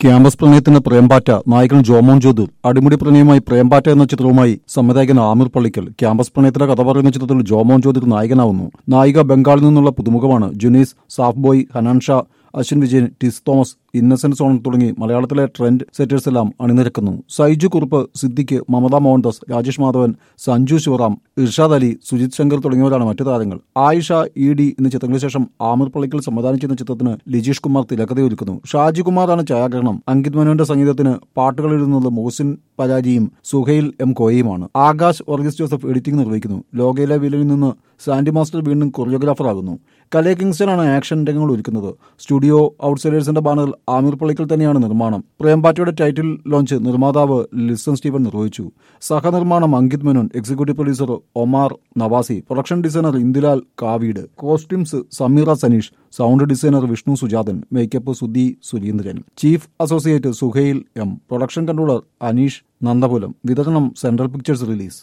campus പ്രണയത്തിന് പ്രേംപാറ്റ നായകൻ ജോമോൻ ജ്യോതിർ അടിമുടി പ്രണയമായി പ്രേംപാറ്റ എന്ന ചിത്രവുമായി സംവിധായകൻ ആമിർ പള്ളിക്കൽ ക്യാമ്പസ് പ്രണയത്തിന്റെ കഥ പറയുന്ന ചിത്രത്തിൽ ജോമോൻ ജ്യോതിർ നായകനാവുന്നു നായിക ബംഗാളിൽ നിന്നുള്ള പുതുമുഖമാണ് ജുനീസ് സാഫ് ബോയ് ഹനാൻ ഷാ അശ്വിൻ വിജയൻ ടിസ് തോമസ് ഇന്നസെന്റ് സോൺ തുടങ്ങി മലയാളത്തിലെ ട്രെൻഡ് സെറ്റേഴ്സ് എല്ലാം അണിനിരക്കുന്നു സൈജു കുറുപ്പ് സിദ്ദിഖ് മമത മോഹൻദാസ് രാജേഷ് മാധവൻ സഞ്ജു ശിവറാം ഇർഷാദ് അലി സുജിത് ശങ്കർ തുടങ്ങിയവരാണ് മറ്റു താരങ്ങൾ ആയിഷ ഇ ഡി എന്നീ ചിത്രങ്ങൾക്ക് ശേഷം ആമിർ പള്ളിക്കൽ സംവിധാനം ചെയ്യുന്ന ചിത്രത്തിന് ലിജീഷ് കുമാർ തിരക്കഥയൊരുക്കുന്നു ഷാജി കുമാറാണ് ഛായാഗ്രഹണം അങ്കിത് മനോന്റെ സംഗീതത്തിന് പാട്ടുകൾ എഴുതുന്നത് മോസിൻ പരാജിയും സുഹൈൽ എം കോയയുമാണ് ആകാശ് വർഗീസ് ജോസഫ് എഡിറ്റിംഗ് നിർവഹിക്കുന്നു ലോകയിലെ വിലയിൽ നിന്ന് സാൻഡി മാസ്റ്റർ വീണ്ടും കൊറിയോഗ്രാഫർ ആകുന്നു കലേ കിങ്സ്റ്റനാണ് ആക്ഷൻ രംഗങ്ങൾ ഒരുക്കുന്നത് സ്റ്റുഡിയോ ഔട്ട്സൈഡേഴ്സിന്റെ ബാനറിൽ ആമിർ പള്ളിക്കൽ തന്നെയാണ് നിർമ്മാണം പ്രേംപാറ്റയുടെ ടൈറ്റിൽ ലോഞ്ച് നിർമ്മാതാവ് ലിസൺ സ്റ്റീവൻ നിർവഹിച്ചു സഹനിർമ്മാണം Ankit Menon executive producer Omar Navasi production designer Indilal Kaveed costumes Sameera Saneesh sound designer Vishnu Sujathan makeup Sudhi Surendran chief associate Suhail M production controller Aneesh Nandapulam വിതരണം സെൻട്രൽ പിക്ചേഴ്സ് റിലീസ്